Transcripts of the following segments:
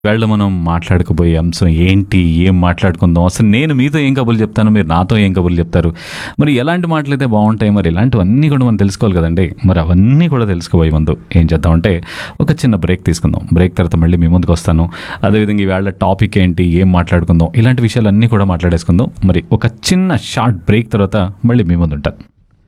వేళ మనం మాట్లాడకపోయే అంశం ఏంటి ఏం మాట్లాడుకుందాం అసలు నేను మీతో ఏం కబుర్లు చెప్తాను మీరు నాతో ఏం కబుర్లు చెప్తారు మరి ఎలాంటి మాటలు అయితే బాగుంటాయి మరి ఇలాంటివన్నీ కూడా మనం తెలుసుకోవాలి కదండి మరి అవన్నీ కూడా తెలుసుకోబోయే ముందు ఏం చేద్దామంటే ఒక చిన్న బ్రేక్ తీసుకుందాం బ్రేక్ తర్వాత మళ్ళీ మీ ముందుకు వస్తాను అదేవిధంగా ఈవేళ టాపిక్ ఏంటి ఏం మాట్లాడుకుందాం ఇలాంటి విషయాలన్నీ కూడా మాట్లాడేసుకుందాం మరి ఒక చిన్న షార్ట్ బ్రేక్ తర్వాత మళ్ళీ మీ ముందు ఉంటాను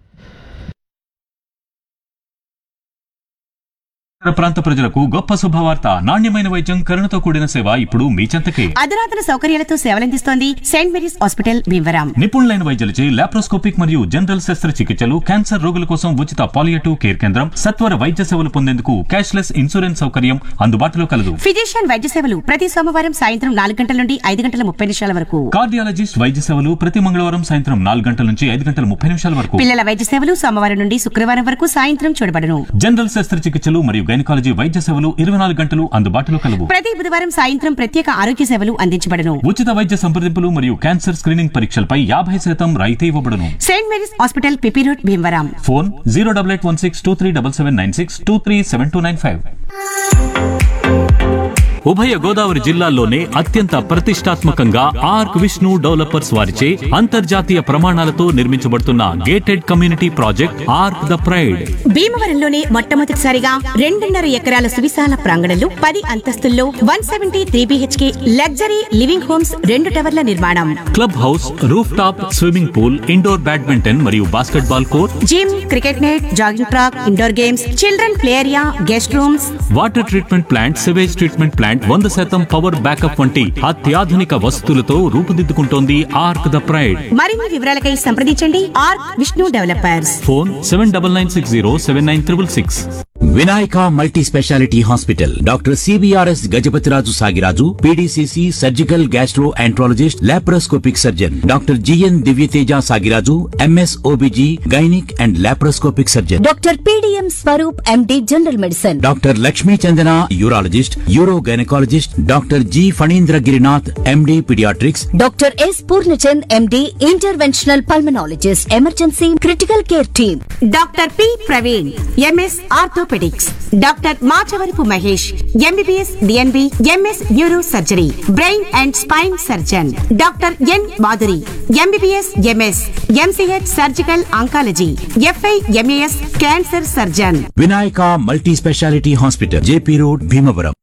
ఉత్తర ప్రాంత ప్రజలకు గొప్ప శుభవార్త నాణ్యమైన వైద్యం కరుణతో కూడిన సేవ ఇప్పుడు మీ చెంతకే అధునాతన సౌకర్యాలతో సేవలందిస్తోంది సెయింట్ మేరీస్ హాస్పిటల్ భీమవరం నిపుణులైన వైద్యులచే లాప్రోస్కోపిక్ మరియు జనరల్ శస్త్రచికిత్సలు క్యాన్సర్ రోగుల కోసం ఉచిత పాలియేటివ్ కేర్ కేంద్రం సత్వర వైద్య సేవలు పొందేందుకు క్యాష్లెస్ ఇన్సూరెన్స్ సౌకర్యం అందుబాటులో కలదు ఫిజిషియన్ వైద్య సేవలు ప్రతి సోమవారం సాయంత్రం నాలుగు గంటల నుండి ఐదు గంటల ముప్పై నిమిషాల వరకు కార్డియాలజిస్ట్ వైద్య సేవలు ప్రతి మంగళవారం సాయంత్రం నాలుగు గంటల నుంచి ఐదు గంటల ముప్పై నిమిషాల వరకు పిల్లల వైద్య సేవలు సోమవారం నుండి శుక్రవారం వరకు సాయంత్రం చూడబడును జనరల్ శస్త్రచికిత్సలు మరియు గైనకాలజీ వైద్య సేవలు ఇరవై నాలుగు గంటలు అందుబాటులో కలవు ప్రతి బుధవారం సాయంత్రం ప్రత్యేక ఆరోగ్య సేవలు అందించబడును ఉచిత వైద్య సంప్రదింపులు మరియు క్యాన్సర్ స్క్రీనింగ్ పరీక్షలపై యాభై శాతం రాయితీ ఇవ్వబడును Saint Mary's hospital P P road Bhimavaram phone zero double eight one six two three double seven nine six two three seven two nine five ఉభయ గోదావరి జిల్లాల్లోనే అత్యంత ప్రతిష్టాత్మకంగా ఆర్క్ విష్ణు డెవలపర్స్ వారిచే అంతర్జాతీయ ప్రమాణాలతో నిర్మించబడుతున్న gated community project arc the pride భీమవరంలోనే మొట్టమొదటిసారిగా రెండున్నర ఎకరాల సువిశాల ప్రాంగణంలో పది అంతస్తుల్లో one seventy three BHK luxury living homes రెండు టవర్ల నిర్మాణం club house rooftop swimming pool indoor badminton మరియు basketball court gym cricket net jogging track indoor games children play area guest rooms water treatment plant sewage treatment plant వంద శాతం power backup వంటి అత్యాధునిక వసతులతో రూపుదిద్దుకుంటోంది arc the pride మరిన్ని వివరాలకై సంప్రదించండి R Vishnu developers phone seven double nine six zero seven nine triple six Vinayaka multi speciality hospital doctor CBRS Gajapathiraju Sagiraju PDCC surgical gastroenterologist laparoscopic surgeon doctor GN Divyateja Sagiraju MS OBG gynaec and laparoscopic surgeon doctor PDM Swaroop MD general medicine doctor Lakshmi Chandana urologist uro gynaecologist doctor G Phanindra Girinath MD paediatrics doctor S Purnachand MD interventional pulmonologist emergency critical care team doctor P Praveen MS orthopaedics doctor Machavarapu Mahesh MBBS DNB MS neuro surgery brain and spine surgeon doctor N Madhuri MBBS MS MCh surgical oncology FI MAS cancer surgeon Vinayaka multi speciality hospital JP road Bhimavaram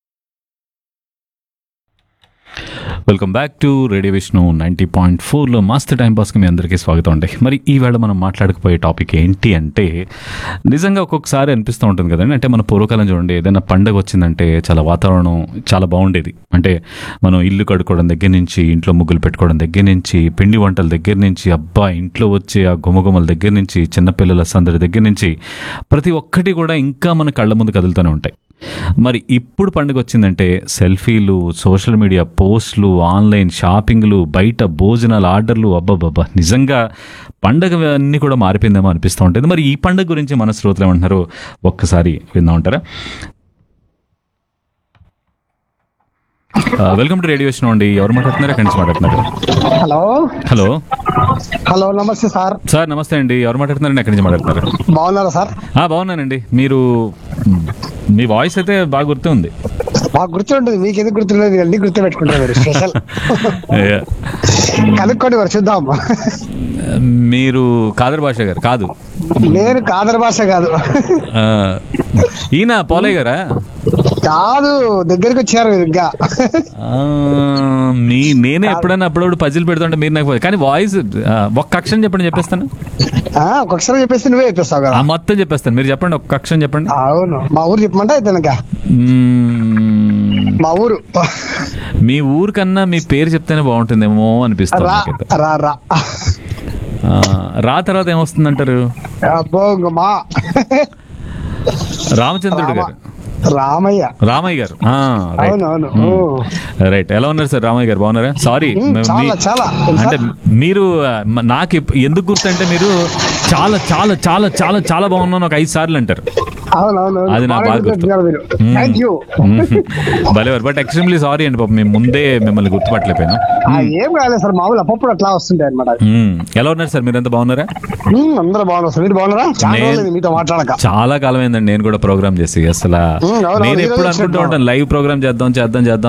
welcome back to radio Vishnu ninety point ఫోర్లో మస్త్ time పాస్కి మీ అందరికీ స్వాగతం అండి మరి ఈవేళ మనం మాట్లాడకపోయే topic ఏంటి అంటే నిజంగా ఒక్కొక్కసారి అనిపిస్తూ ఉంటుంది కదండి అంటే మన పూర్వకాలం చూడండి ఏదైనా పండగ వచ్చిందంటే చాలా వాతావరణం చాలా బాగుండేది అంటే మనం ఇల్లు కడుక్కోవడం దగ్గర నుంచి ఇంట్లో ముగ్గులు పెట్టుకోవడం దగ్గర నుంచి పిండి వంటల దగ్గర నుంచి అబ్బా ఇంట్లో వచ్చే ఆ గుమగుమల దగ్గర నుంచి చిన్నపిల్లల సందడి దగ్గర నుంచి ప్రతి ఒక్కటి కూడా ఇంకా మన కళ్ళ ముందు కదులుతూనే ఉంటాయి మరి ఇప్పుడు పండుగ వచ్చిందంటే సెల్ఫీలు సోషల్ మీడియా పోస్టులు ఆన్లైన్ షాపింగ్లు బయట భోజనాల ఆర్డర్లు అబ్బబ్బబ్బా నిజంగా పండగ అన్నీ కూడా మారిపోయిందేమో అనిపిస్తూ ఉంటుంది మరి ఈ పండుగ గురించి మన శ్రోతలు ఏమంటున్నారో ఒక్కసారి విందా ఉంటారా వెల్కమ్ టు రేడియో విషయం అండి ఎవరు మాట్లాడుతున్నారు ఎక్కడి నుంచి మాట్లాడుతున్నారు హలో హలో హలో నమస్తే సార్ సార్ నమస్తే అండి ఎవరు మాట్లాడుతున్నారండి ఎక్కడి నుంచి మాట్లాడుతున్నారు బాగున్నారా సార్ ఆ, బాగున్నానండి మీరు మీ వాయిస్ అయితే బాగా గుర్తు ఉంది మాకు గుర్తుంటుంది మీకు ఎందుకు గుర్తుండదు అన్ని గుర్తు పెట్టుకుంటారు మీరు స్పెషల్ ఏ, కనుక్కోండి మరి చూద్దాం మీరు కాదర్ భాష గారు కాదు నేను కాదర్ భాష కాదు ఆ, ఈయన పోలయ్య గారా కాదు దగ్గరికి వచ్చారు మీరు ఇంకా ఆ, మీ నేనే ఎప్పుడైనా అప్పుడప్పుడు పజిల్ పెడుతుంటే మీరు నాకు కానీ వాయిస్ ఆ, ఒక్క అక్షరం చెప్పండి చెప్పేస్తాను ఆ, ఒక్కొక్కసారి చెప్పేస్తే నువ్వే చెప్పేస్తావు ఆ కదా మొత్తం చెప్పేస్తాను మీరు చెప్పండి ఒక్క అక్షరం చెప్పండి అవును మా ఊరు చెప్పమంటే అయితే ఇంకా మ్మ్. మా ఊరు మీ ఊరికన్నా మీ పేరు చెప్తేనే బాగుంటుందేమో అనిపిస్తుంది రా నాకైతే. రా రా ఆ, రా తర్వాత ఏమొస్తుందంటారు అబ్బో ఇంక మా రామచంద్రుడు గారు రామయ్య రామయ్య గారు ఆ, రైట్. అవును అవును మ్మ్. రైట్ ఎలా ఉన్నారు సార్ రామయ్య గారు బాగున్నారా సారీ మ్మ్, మీ- చాలా, చాలా. అంటే మీరు ఆ, మ- నాకు ఎప్- ఎందుకు గుర్తంటే మీరు చాలా చాలా చాలా చాలా చాలా బాగున్నాను ఒక ఐదు సార్లు అంటారు అవునవును అది నా బాగా గుర్తు థ్యాంక్ యూ భలేవారు బట్ ఎక్స్ట్రీమ్లీ సారీ అండి పాపం మేము ముందే మిమ్మల్ని గుర్తుపట్టలేకపోయాను ఏం కాలేదు సార్ మామూలు అప్పుడు అట్లా వస్తుంటాయి అనమాట మ్మ్. ఎలా ఉన్నారు సార్ మీరంతా బాగున్నారా అందరూ బాగున్నారు సార్ మీరు బాగున్నారా చాలా నేను- రోజులైంది మీతో మాట్లాడక చాలా కాలం అయిందండి నేను కూడా ప్రోగ్రామ్ చేసి అసలు మ్మ్, అవును, నేను అవును, ఎప్పుడు ఈరోజు అనుకుంటూ చేద్దాం. ఉంటాను లైవ్ ప్రోగ్రామ్ చేద్దాం చేద్దాం చేద్దాం